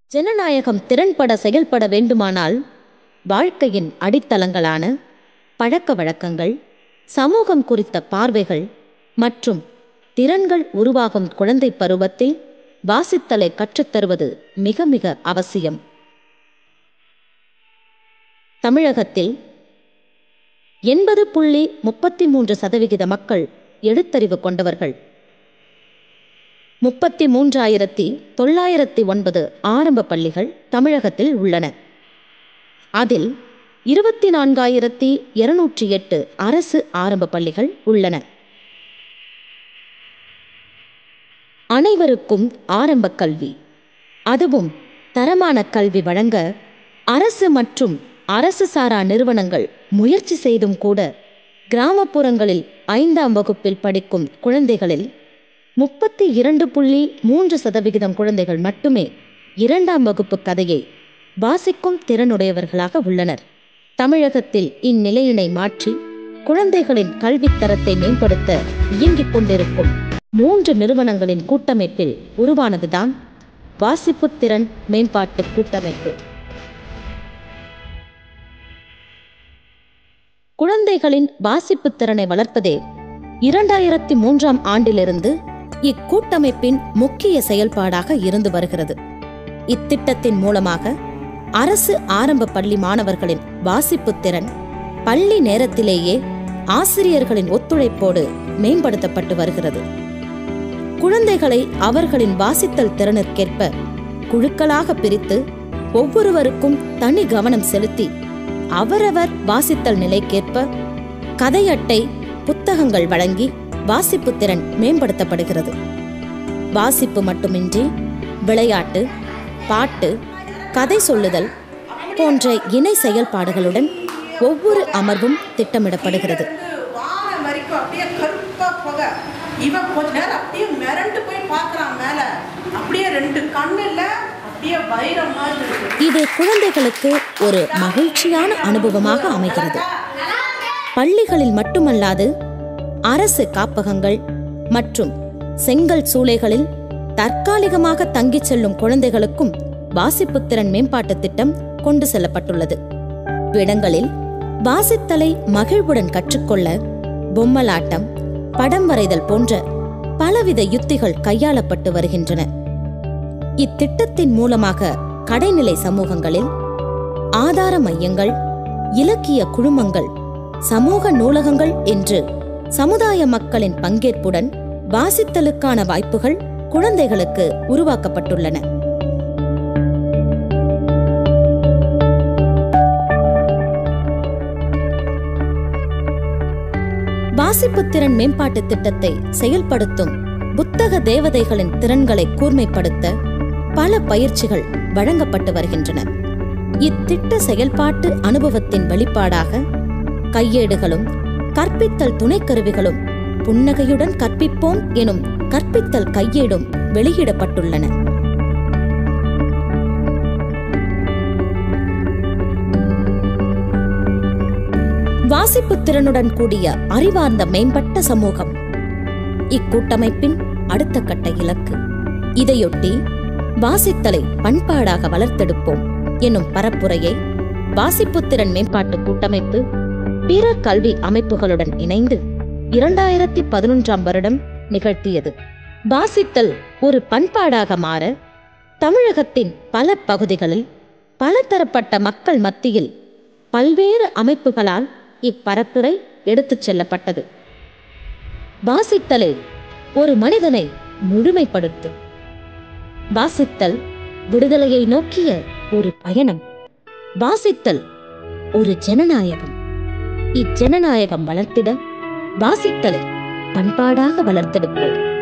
ஜனநாயகம் திறன்பட செயல்பட வேண்டுமானால் வாழ்க்கையின் அடித்தளங்களான பழக்க வழக்கங்கள் சமூகம் குறித்த பார்வைகள் மற்றும் திறன்கள் உருவாகும் குழந்தை பருவத்தில் வாசித்தலை கற்றுத்தருவது மிக மிக அவசியம் தமிழகத்தில் எண்பது புள்ளி முப்பத்தி மூன்று சதவிகித மக்கள் எழுத்தறிவு கொண்டவர்கள் முப்பத்தி மூன்றாயிரத்தி தொள்ளாயிரத்தி ஒன்பது ஆரம்ப பள்ளிகள் தமிழகத்தில் உள்ளன அதில் இருபத்தி நான்காயிரத்தி இருநூற்றி எட்டு அரசு ஆரம்ப பள்ளிகள் உள்ளன அனைவருக்கும் ஆரம்ப கல்வி அதுவும் தரமான கல்வி வழங்க அரசு மற்றும் அரசு சாரா நிறுவனங்கள் முயற்சி செய்தும் கூட கிராமப்புறங்களில் ஐந்தாம் வகுப்பில் படிக்கும் குழந்தைகளில் முப்பத்தி இரண்டு புள்ளி மூன்று சதவிகிதம் குழந்தைகள் மட்டுமே இரண்டாம் வகுப்பு கதையை வாசிக்கும் திறனுடையவர்களாக உள்ளனர் தமிழகத்தில் இந்நிலையினை மாற்றி குழந்தைகளின் கல்வித் தரத்தை மேம்படுத்த இயங்கிக் கொண்டிருக்கும் மூன்று நிறுவனங்களின் கூட்டமைப்பில் உருவானதுதான் வாசிப்புத் திறன் மேம்பாட்டு கூட்டமைப்பு குழந்தைகளின் வாசிப்புத் திறனை வளர்ப்பதே இரண்டாயிரத்தி மூன்றாம் ஆண்டிலிருந்து இக்கூட்டமைப்பின் முக்கிய செயல்பாடாக இருந்து வருகிறது இத்திட்டத்தின் மூலமாக அரசு ஆரம்ப பள்ளி மாணவர்களின் வாசிப்புத் திறன் பள்ளி நேரத்திலேயே ஆசிரியர்களின் ஒத்துழைப்போடு மேம்படுத்தப்பட்டு வருகிறது குழந்தைகளை அவர்களின் வாசித்தல் திறனிற்கேற்ப குழுக்களாக பிரித்து ஒவ்வொருவருக்கும் தனி கவனம் செலுத்தி அவரவர் வாசித்தல் நிலைக்கேற்ப கதை அட்டை புத்தகங்கள் வழங்கி வாசிப்பு திறன் மேம்படுத்தப்படுகிறது வாசிப்பு மட்டுமின்றி விளையாட்டு பாட்டு கதை சொல்லுதல் போன்ற இணை செயல்பாடுகளுடன் ஒவ்வொரு அமர்வும் திட்டமிடப்படுகிறது வானம் வரைக்கும் அப்படியே கருப்பா புகை இவன் கொஞ்ச நேரம் அப்படியே மிரண்டு போய் பார்க்கறான் மேல அப்படியே ரெண்டு கண்ணுல அப்படியே வைரம் மாதிரி இருக்கு இது குழந்தைகளுக்கு ஒரு மகிழ்ச்சியான அனுபவமாக அமைகிறது பள்ளிகளில் மட்டுமல்லாது அரசு காப்பகங்கள் மற்றும் செங்கல் சூளைகளில் தற்காலிகமாக தங்கிச் செல்லும் குழந்தைகளுக்கும் வாசிப்புத் திறன் மேம்பாட்டுத் திட்டம் கொண்டு செல்லப்பட்டுள்ளது இடங்களில் வாசித்தலை மகிழ்வுடன் கற்றுக்கொள்ள பொம்மலாட்டம் படம் வரைதல் போன்ற பலவித யுத்திகள் கையாளப்பட்டு வருகின்றன இத்திட்டத்தின் மூலமாக கடைநிலை சமூகங்களில் ஆதார மையங்கள் இலக்கிய குழுமங்கள் சமூக நூலகங்கள் என்று சமுதாய மக்களின் பங்கேற்புடன் வாசித்தலுக்கான வாய்ப்புகள் குழந்தைகளுக்கு உருவாக்கப்பட்டுள்ளன வாசிப்புத் திறன் மேம்பாட்டு திட்டத்தை செயல்படுத்தும் புத்தக தேவதைகளின் திறன்களை கூர்மைப்படுத்த பல பயிற்சிகள் வழங்கப்பட்டு வருகின்றன இத்திட்ட செயல்பாட்டு அனுபவத்தின் வெளிப்பாடாக கையேடுகளும் கற்பித்தல் துணைக்கருவிகளும் புன்னகையுடன் கற்பிப்போம் எனும் கற்பித்தல் கையேடும் வெளியிடப்பட்டுள்ளன வாசிப்புத் திறனுடன் கூடிய அறிவார்ந்த மேம்பட்ட சமூகம் இக்கூட்டமைப்பின் அடுத்த கட்ட இலக்கு இதையொட்டி வாசித்தலை பண்பாடாக வளர்த்தெடுப்போம் எனும் பரப்புரையை வாசிப்புத்திறன் மேம்பாட்டு கூட்டமைப்பு பிற கல்வி அமைப்புகளுடன் இணைந்து இரண்டாயிரத்தி பதினொன்றாம் வருடம் நிகழ்த்தியது வாசித்தல் ஒரு பண்பாடாக மாற தமிழகத்தின் பல பகுதிகளில் பலதரப்பட்ட மக்கள் மத்தியில் பல்வேறு அமைப்புகளால் இப்பரப்புரை எடுத்துச் செல்லப்பட்டது வாசித்தலே ஒரு மனிதனை முழுமைப்படுத்தும் வாசித்தல் விடுதலையை நோக்கிய ஒரு பயணம் வாசித்தல் ஒரு ஜனநாயகம் இஜனநாயகம் வளர்த்திட வாசித்தலை பண்பாடாக வளர்த்தெடுப்போம்